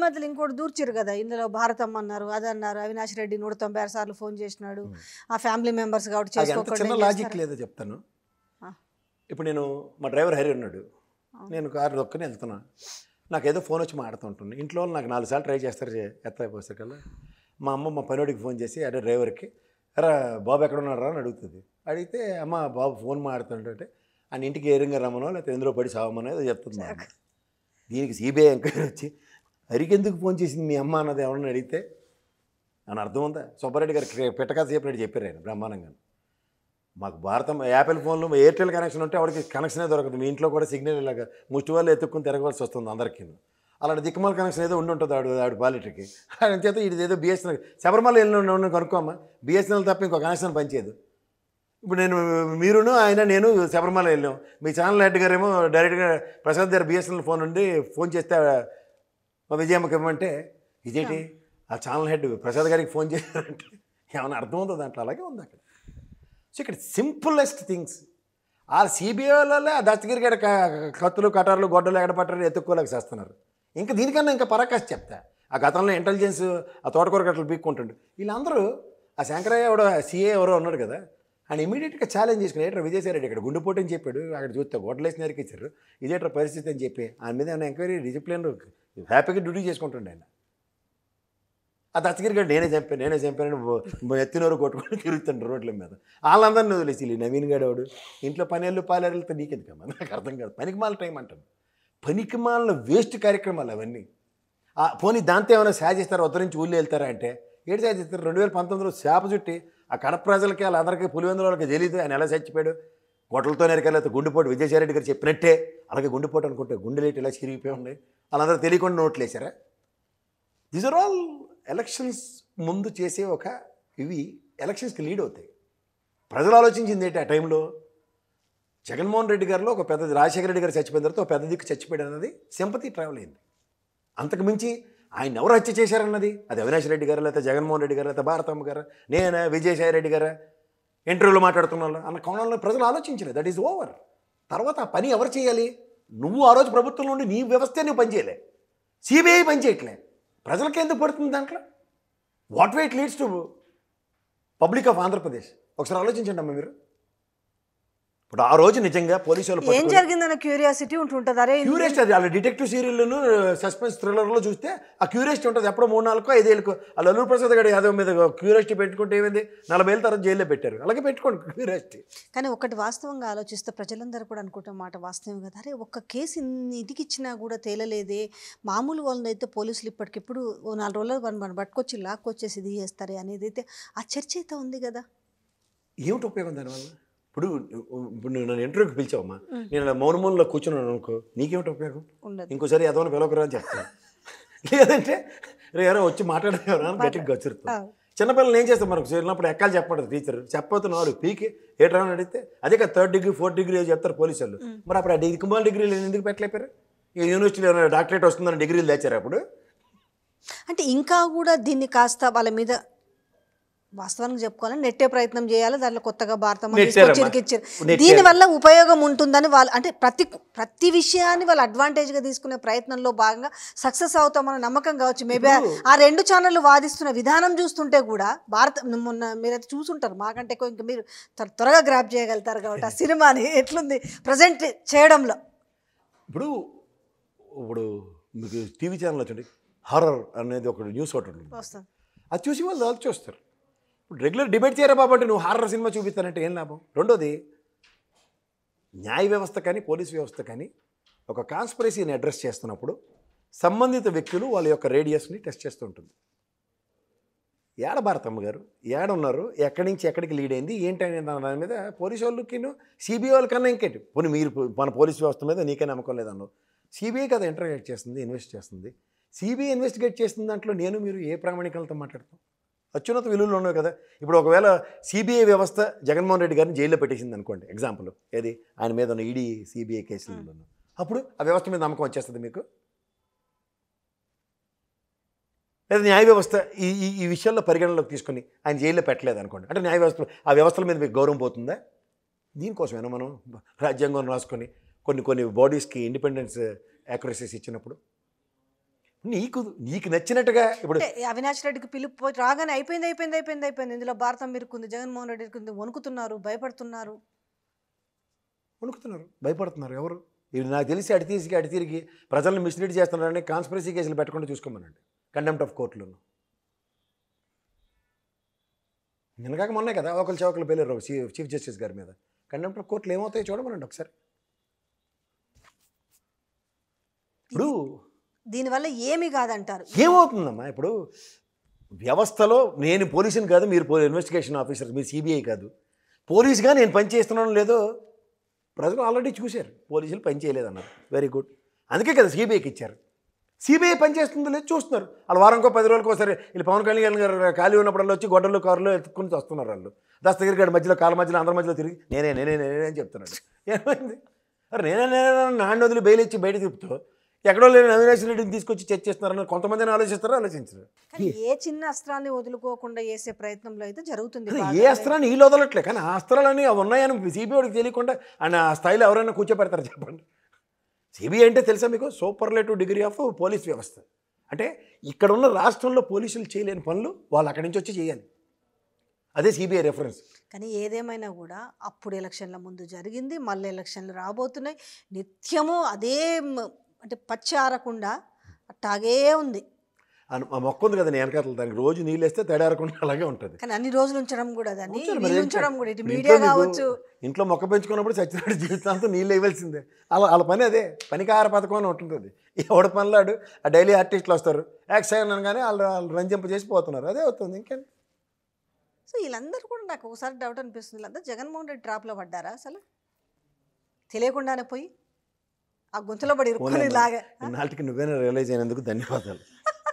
మధ్యలో ఇంకోటి దూర్చిరు కదా ఇందులో భారతమ్మ అన్నారు అది అన్నారు అవినాష్ రెడ్డి నూట తొంభై ఆరు సార్లు ఫోన్ చేసినాడు ఆ ఫ్యామిలీ మెంబర్స్ కాబట్టి అది ఎంత చేసుకోకుండా చిన్న ఏం లాజిక్ చేస్తారు? లేదో చెప్తాను ఆ. ఇప్పుడు నేను మా డ్రైవర్ హరి ఉన్నాడు ఆ. నేను కారు దొక్కని వెళ్తున్నా నాకు ఏదో ఫోన్ వచ్చి మాడుతుంటుంది ఇంట్లో వాళ్ళు నాకు నాలుగు సార్లు ట్రై చేస్తారు ఎత్తపోసే కల్లా మా అమ్మ మా పనివాడికి ఫోన్ చేసి అదే డ్రైవర్కి అరా బాబు ఎక్కడ ఉన్నారా అని అడుగుతుంది అడిగితే అమ్మ బాబు ఫోన్ మాడుతుంటే ఆయన ఇంటికి ఏరింగా రమ్మనో లేకపోతే ఎందులో పడి సావమనో ఏదో చెప్తుంది మా అమ్మ. దీనికి సిబిఐ ఎంక్వైరీ వచ్చి హరికి ఎందుకు ఫోన్ చేసింది మీ అమ్మ అన్నది ఎవరన్నా అడిగితే అని అర్థం ఉందా సుబ్బారెడ్డి గారికి పెట్టకథ చెప్పినట్టు చెప్పారు ఆయన బ్రహ్మాండంగా మాకు భారతం యాపిల్ ఫోన్లు ఎయిర్టెల్ కనెక్షన్ ఉంటే వాడికి కనెక్షనే దొరకదు మీ ఇంట్లో కూడా సిగ్నల్ ఇలాగా ముష్టి వాళ్ళు ఎత్తుక్కుని తిరగవలసి వస్తుంది అందరికీ అలాంటి దిక్కుమాల కనెక్షన్ ఏదో ఉండి ఉంటుంది ఆవిడ ఆవిడ పాలిటర్కి ఆయన చేత ఇది ఏదో బిఎస్ఎన్ఎల్ శబరిమల వెళ్ళిన కనుక్కోమ్మా బిఎస్ఎన్ఎల్ తప్ప ఇంకో కనెక్షన్ పనిచేయదు ఇప్పుడు నేను మీరును ఆయన నేను శబరిమల వెళ్ళాం మీ ఛానల్ హెడ్ గారేమో డైరెక్ట్గా ప్రసాద్ గారు బిఎస్ఎన్ఎల్ ఫోన్ నుండి ఫోన్ చేస్తే మా విజయమ్మకి ఇవ్వమంటే ఇదేంటి ఆ ఛానల్ హెడ్ ప్రసాద్ గారికి ఫోన్ చేశారంటే ఏమైనా అర్థం ఉందో దాంట్లో అలాగే ఉంది అక్కడ సో ఇక్కడ సింపులెస్ట్ థింగ్స్ ఆ సిబిఐలలో ఆ దస్తగిరి గారి క- కత్తులు కటార్లు గొడ్డలు ఎగడపట్టారు ఎత్తుక్కోలేక చేస్తున్నారు ఇంకా దీనికన్నా ఇంకా పరాకాష్ట చెప్తా ఆ గతంలో ఇంటెలిజెన్స్ ఆ తోటకూర కట్టలు పీక్కుంటుండు వీళ్ళందరూ ఆ శంకరయ్య ఎవడో సీఏ ఎవరో ఉన్నాడు కదా ఆయన ఇమీడియట్గా ఛాలెంజ్ చేసుకుని ఏట్రా విజయసాయి ఇక్కడ గుండెపోటు అని చెప్పాడు అక్కడ చూస్తే గొడ్డలేసి నరికిచ్చారు ఇదేట్రా పరిస్థితి అని చెప్పి ఆయన మీద ఏమైనా ఎంక్వైరీ డిసిప్లిన్ హ్యాపీగా డ్యూటీ చేసుకుంటుండే ఆయన ఆ దత్తగిరి గారు నేనే చంపాను నేనే చంపాను బ- ఎత్తినోరు కొట్టుకొని తిరుగుతుంటారు రోడ్ల మీద వాళ్ళందరినీ వదిలేసి వీళ్ళు నవీన్ గడవాడు ఇంట్లో పనేళ్ళు పాలేరులతో నీకెందుకమ్మా నాకు అర్థం కాదు పనికిమాల టైం అంటాను పనికిమాలిన వేస్ట్ కార్యక్రమాలు అవన్నీ ఆ పోనీ దాంతో ఏమైనా సాధిస్తారా ఉత్తరించి ఊళ్ళో వెళ్తారా అంటే ఏడు సాధిస్తారు రెండు వేల పంతొమ్మిదిలో చేప చుట్టి ఆ కడప ప్రజలకి వాళ్ళందరికీ పులివెందుల వాళ్ళకి తెలియదు ఆయన ఎలా చచ్చిపోయాడు గొడ్డలతో నరికెళ్ళతే గుండెపోటు విజయసాయిరెడ్డి గారు చెప్పినట్టే అలాగే గుండెపోటు అనుకుంటే గుండెలేటి ఇలా చిరిగిపోయి ఉన్నాయి వాళ్ళందరూ తెలియకుండా నోట్లు వేశారా దీస్ ఆర్ ఆల్ ఎలక్షన్స్ ముందు చేసే ఒక ఇవి ఎలక్షన్స్కి లీడ్ అవుతాయి ప్రజలు ఆలోచించింది ఏంటి ఆ టైంలో జగన్మోహన్ రెడ్డి గారిలో ఒక పెద్ద రాజశేఖర రెడ్డి గారు చచ్చిపోయిన తర్వాత ఒక పెద్ద దిక్కు చచ్చిపోయాడు అన్నది సింపతి ట్రావెల్ అయింది అంతకు మించి ఆయన ఎవరు హత్య చేశారన్నది అది అవినాష్ రెడ్డి గారు లేకపోతే జగన్మోహన్ రెడ్డి గారు లేకపోతే భారతమ్మ గారు నేనా విజయసాయి రెడ్డి గారా ఇంటర్వ్యూలో మాట్లాడుతున్న వాళ్ళు అన్న కోణంలో ప్రజలు ఆలోచించలేదు దట్ ఈస్ ఓవర్ తర్వాత ఆ పని ఎవరు చేయాలి నువ్వు ఆ రోజు ప్రభుత్వం నుండి నీ వ్యవస్థే నువ్వు పనిచేయలే సిబిఐ పనిచేయట్లే ప్రజలకి ఎందుకు పడుతుంది దాంట్లో what way it leads to public of Andhra Pradesh ఒకసారి ఆలోచించండి అమ్మ మీరు ఇప్పుడు ఆ రోజు నిజంగా పోలీసు వాళ్ళు ఏం పట్టుకొని- జరిగిందన్న క్యూరియాసిటీ ఉంటుంటుంది అరే ఇంత- క్యూరియాసిటీ అది వాళ్ళ డిటెక్టివ్ సీరియల్ను సస్పెన్స్ థ్రిల్లర్లో చూస్తే ఆ క్యూరియాసిటీ ఉంటుంది ఎప్పుడో మూడు నాలుగు ఐదేళ్ళకు ఆ లల్లూరు ప్రసాద్ గారు యాదవ్ మీద క్యూరియాసిటీ పెట్టుకుంటే ఏమైంది నలభై ఏళ్ళ తర్వాత జైల్లో పెట్టారు అలాగే పెట్టుకోండి క్యూరియాసిటీ కానీ ఒకటి వాస్తవంగా ఆలోచిస్తే ప్రజలందరూ కూడా అనుకుంటున్న మాట వాస్తవం కదా అరే ఒక్క కేసు ఇన్ని ఇదికిచ్చినా కూడా తేలలేదే మామూలు వాళ్ళని అయితే పోలీసులు ఇప్పటికిప్పుడు ఓ నాలుగు రోజులు మన మన పట్టుకొచ్చి లాక్కొచ్చేసి ఇది చేస్తారే అనేది అయితే ఆ చర్చ అయితే ఉంది కదా ఏమిటి ఉపయోగం దానివల్ల ఇప్పుడు ఇప్పుడు నువ్వు నన్ను ఇంటర్వ్యూకి పిలిచావమ్మా నేను ఇలా మౌనమూలలో కూర్చున్నాను అనుకో నీకేమిటి ఉపయోగం ఉండదు ఇంకోసారి ఎదవని పిలవకరా అని చెప్తాను లేదంటే రే ఎవరో వచ్చి మాట్లాడేవారా అని గట్టిగా గచ్చురుతాం ఆ. చిన్నపిల్లలు ఏం చేస్తాం మనకు చిన్నప్పుడు ఎక్కాలు చెప్పండి టీచర్ చెప్పబోతున్నాడు పీకి ఏట్రా అని అడిగితే అదే కదా థర్డ్ డిగ్రీ ఫోర్త్ డిగ్రీ చెప్తారు పోలీసు వాళ్ళు మరి అప్పుడు ఆ డిగ్రీ కుమార్ డిగ్రీలు ఎందుకు పెట్టలేపారు ఈ యూనివర్సిటీలో ఏమైనా డాక్టరేట్ వస్తుందని డిగ్రీలు తెచ్చారు అప్పుడు అంటే ఇంకా కూడా దీన్ని కాస్త వాళ్ళ మీద వాస్తవానికి చెప్పుకోవాలని నెట్టే ప్రయత్నం చేయాలి దాంట్లో కొత్తగా భారతమ్మ నెట్టారమ్మా. తీసుకొచ్చి ఇరికిచ్చారు నెట్టారు. దీని వల్ల ఉపయోగం ఉంటుందని వాళ్ళు అంటే ప్రతి ప్రతి విషయాన్ని వాళ్ళు అడ్వాంటేజ్గా తీసుకునే ప్రయత్నంలో భాగంగా సక్సెస్ అవుతామన్న నమ్మకం కావచ్చు మేబీ ఆ రెండు ఛానళ్ళు వాదిస్తున్న విధానం చూస్తుంటే కూడా భారత మొన్న మీరైతే చూసుంటారు మాకంటే ఎక్కువ ఇంకా మీరు త్వర- త్వరగా గ్రాప్ చేయగలుగుతారు కాబట్టి ఆ సినిమాని ఎట్లుంది ప్రజెంట్ చేయడంలో ఇప్పుడు ఇప్పుడు మీకు టీవీ ఛానల్ వచ్చండి హారర్ అనేది ఒక న్యూస్ ఒకటి ఉంటుంది వస్తుంది అది చూసి వాళ్ళు వాళ్ళు చూస్తారు ఇప్పుడు రెగ్యులర్ డిబేట్ చేయరా బాబు అంటే నువ్వు హారర్ సినిమా చూపిస్తానంటే ఏం లాభం రెండోది న్యాయ వ్యవస్థ కానీ పోలీస్ వ్యవస్థ కానీ ఒక కాన్స్పరసీని అడ్రస్ చేస్తున్నప్పుడు సంబంధిత వ్యక్తులు వాళ్ళ యొక్క రేడియస్ని టెస్ట్ చేస్తూ ఉంటుంది ఏడ భారతమ్మ గారు ఏడ ఉన్నారు ఎక్కడి నుంచి ఎక్కడికి లీడ్ అయింది ఏంటి అనే దాని మీద పోలీసు వాళ్ళకి సిబిఐ వాళ్ళకన్నా ఇంకేంటి పోనీ మీరు మన పోలీస్ వ్యవస్థ మీద నీకే నమ్మకం లేదన్నావు సిబిఐ కదా ఇంటర్గేట్ చేస్తుంది ఇన్వెస్ట్ చేస్తుంది సిబిఐ ఇన్వెస్టిగేట్ చేసిన దాంట్లో నేను మీరు ఏ ప్రామాణికలతో మాట్లాడతాం అత్యున్నత విలువలు ఉన్నాయి కదా ఇప్పుడు ఒకవేళ సిబిఐ వ్యవస్థ జగన్మోహన్ రెడ్డి గారిని జైల్లో పెట్టేసింది అనుకోండి ఎగ్జాంపుల్ ఏది ఆయన మీద ఉన్న ఈడీ సిబిఐ కేసులలో అప్పుడు ఆ వ్యవస్థ మీద నమ్మకం వచ్చేస్తుంది మీకు లేదా న్యాయ వ్యవస్థ ఈ ఈ ఈ విషయాల్లో పరిగణలోకి తీసుకొని ఆయన జైల్లో పెట్టలేదు అనుకోండి అంటే న్యాయ వ్యవస్థ ఆ వ్యవస్థల మీద మీకు గౌరవం పోతుందా దీనికోసమేనా మనం రాజ్యాంగం రాసుకొని కొన్ని కొన్ని బాడీస్కి ఇండిపెండెన్స్ యాక్యురసీస్ ఇచ్చినప్పుడు నీకు నీకు నచ్చినట్టుగా ఇప్పుడు అంటే అవినాష్ రెడ్డికి పిలుపు పోయి రాగానే అయిపోయింది అయిపోయింది అయిపోయింది అయిపోయింది ఇందులో భారతం మీరుకుంది జగన్మోహన్ రెడ్డి ఇరుకుంది వణుకుతున్నారు భయపడుతున్నారు వణుకుతున్నారు భయపడుతున్నారు ఎవరు ఇది నాకు తెలిసి అడి తీసి అడి తిరిగి ప్రజలను మిస్లీడ్ చేస్తున్నారని కాన్స్పిరసీ కేసులు పెట్టకుండా చూసుకోమనండి కండెంప్ట్ ఆఫ్ కోర్టులను నిన్నగాక మొన్నే కదా ఒకరు చౌకలు పేలేరు చీఫ్ చీఫ్ జస్టిస్ గారి మీద కండెంప్ట్ ఆఫ్ కోర్టులు ఏమవుతాయో చూడమనండి ఒకసారి ఇప్పుడు దీనివల్ల ఏమీ కాదంటారు ఏమవుతుందమ్మా ఇప్పుడు వ్యవస్థలో నేను పోలీసుని కాదు మీరు పో ఇన్వెస్టిగేషన్ ఆఫీసర్ మీరు సిబిఐ కాదు పోలీసుగా నేను పని చేస్తున్నాను లేదో ప్రజలు ఆల్రెడీ చూశారు పోలీసులు పని చేయలేదన్నారు వెరీ గుడ్ అందుకే కదా సిబిఐకి ఇచ్చారు సిబిఐ పని చేస్తుందో లేదు చూస్తున్నారు వాళ్ళు వారంకో పది రోజులకు ఒకసారి వీళ్ళు పవన్ కళ్యాణ్ గారు ఖాళీ ఉన్నప్పుడల్లా వచ్చి గొడ్డలు కారులో ఎత్తుకుని వస్తున్నారు వాళ్ళు దస్తగిరి గారి మధ్యలో కాళ్ళ మధ్యలో అందరి మధ్యలో తిరిగి నేనే నేనే నేనే అని చెప్తున్నాడు ఏమైంది అరే నేనే నేనే నాన్న వదిలి బయలు ఇచ్చి బయట తిప్పుతూ ఎక్కడో లేని అవినాష్ రెడ్డిని తీసుకొచ్చి చర్చ చేస్తున్నారని కొంతమందిని ఆలోచిస్తారో ఆలోచించరు కానీ ఏ చిన్న అస్త్రాన్ని వదులుకోకుండా చేసే ప్రయత్నంలో అయితే జరుగుతుంది అసలు బాగా. ఏ అస్త్రాన్ని వీళ్ళు వదలట్లే కానీ ఆ అస్త్రాలని అవి ఉన్నాయని సిబిఐడికి తెలియకుండా ఆయన ఆ స్థాయిలో ఎవరైనా కూర్చోపెడతారు చెప్పండి సిబిఐ అంటే తెలుసా మీకు సూపర్లేటివ్ డిగ్రీ ఆఫ్ పోలీస్ వ్యవస్థ అంటే ఇక్కడ ఉన్న రాష్ట్రంలో పోలీసులు చేయలేని పనులు వాళ్ళు అక్కడి నుంచి వచ్చి చేయాలి అదే సిబిఐ రెఫరెన్స్ కానీ ఏదేమైనా కూడా అప్పుడు ఎలక్షన్ల ముందు జరిగింది మళ్ళీ ఎలక్షన్లు రాబోతున్నాయి నిత్యము అదే మ- అంటే పచ్చి ఆరకుండా అట్టాగే ఉంది అను- ఆ మొక్క ఉంది కదా నేను వెనకాతలు దానికి రోజు నీళ్ళు వేస్తే తడారకుండా అలాగే ఉంటుంది కానీ అన్ని రోజులు ఉంచడం కూడా దాన్ని ఉంచాలి మరి నీళ్ళు ఏం ఉంచడం చేయాలి? కూడా ఇటు ఇంట్లో మీడియా మీకు కావచ్చు ఇంట్లో మొక్క పెంచుకున్నప్పుడు సత్యనారాయణ జీవితాంతం నీళ్ళు వేయవలసిందే అలా వాళ్ళ పని అదే పనికార పథకం అని ఉంటుంది అది ఎవడ పనులాడు ఆ డైలీ ఆర్టిస్టులు వస్తారు యాక్సైన్ అనగానే వాళ్ళు వాళ్ళు రంజింప చేసి పోతున్నారు అదే అవుతుంది ఇంకేం సో వీళ్ళందరూ కూడా నాకు ఒకసారి డౌట్ అనిపిస్తుంది వీళ్ళందరూ జగన్మోహన్ రెడ్డి ట్రాప్లో పడ్డారా అసలు తెలియకుండానే పోయి ఆ గుంతలో పడి ఇరుక్కొని లాగా ఇన్నాళ్ళకి నువ్వేనా రియలైజ్ అయినందుకు ధన్యవాదాలు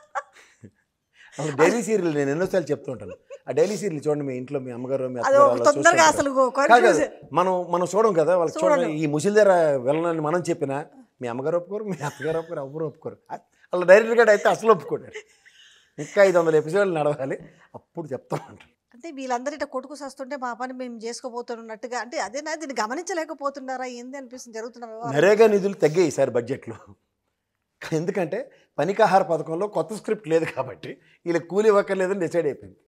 అసలు డైలీ సీరియల్ నేను ఎన్నోసార్లు చెప్తూ ఉంటాను ఆ డైలీ సీరియల్ చూడండి మీ ఇంట్లో మీ అమ్మగారు మీ అది అత్తగారు ఒక అలా తొందరగా చూస్తుంటారు. అసలు కాదు కాదు. కన్ఫ్యూజ్ మనం మనం చూడం కదా వాళ్ళకి చూడండి చూడను. ఈ ముసిలి దగ్గర వెళ్ళనని మనం చెప్పినా మీ అమ్మగారు ఒప్పుకోరు మీ అత్తగారు ఒప్పుకోరు ఎవరు ఒప్పుకోరు అ- అలా డైరెక్ట్గా అయితే అసలు ఒప్పుకోరు ఇంకా ఐదు వందల ఎపిసోడ్లు నడవాలి అప్పుడు చెప్తాం అంటారు అంటే వీళ్ళందరూ ఇట్లా కొట్టుకు వస్తుంటే మా పని మేము చేసుకోబోతున్నట్టుగా అంటే అదేనా దీన్ని గమనించలేకపోతున్నారా ఏంది అనిపిస్తుంది జరుగుతున్న వ్యవహారం? నరేగా నిధులు తగ్గాయి ఈసారి బడ్జెట్లో ఎందుకంటే పనికాహార పథకంలో కొత్త స్క్రిప్ట్ లేదు కాబట్టి వీళ్ళకి కూలి ఇవ్వక్కర్లేదని డిసైడ్ అయిపోయింది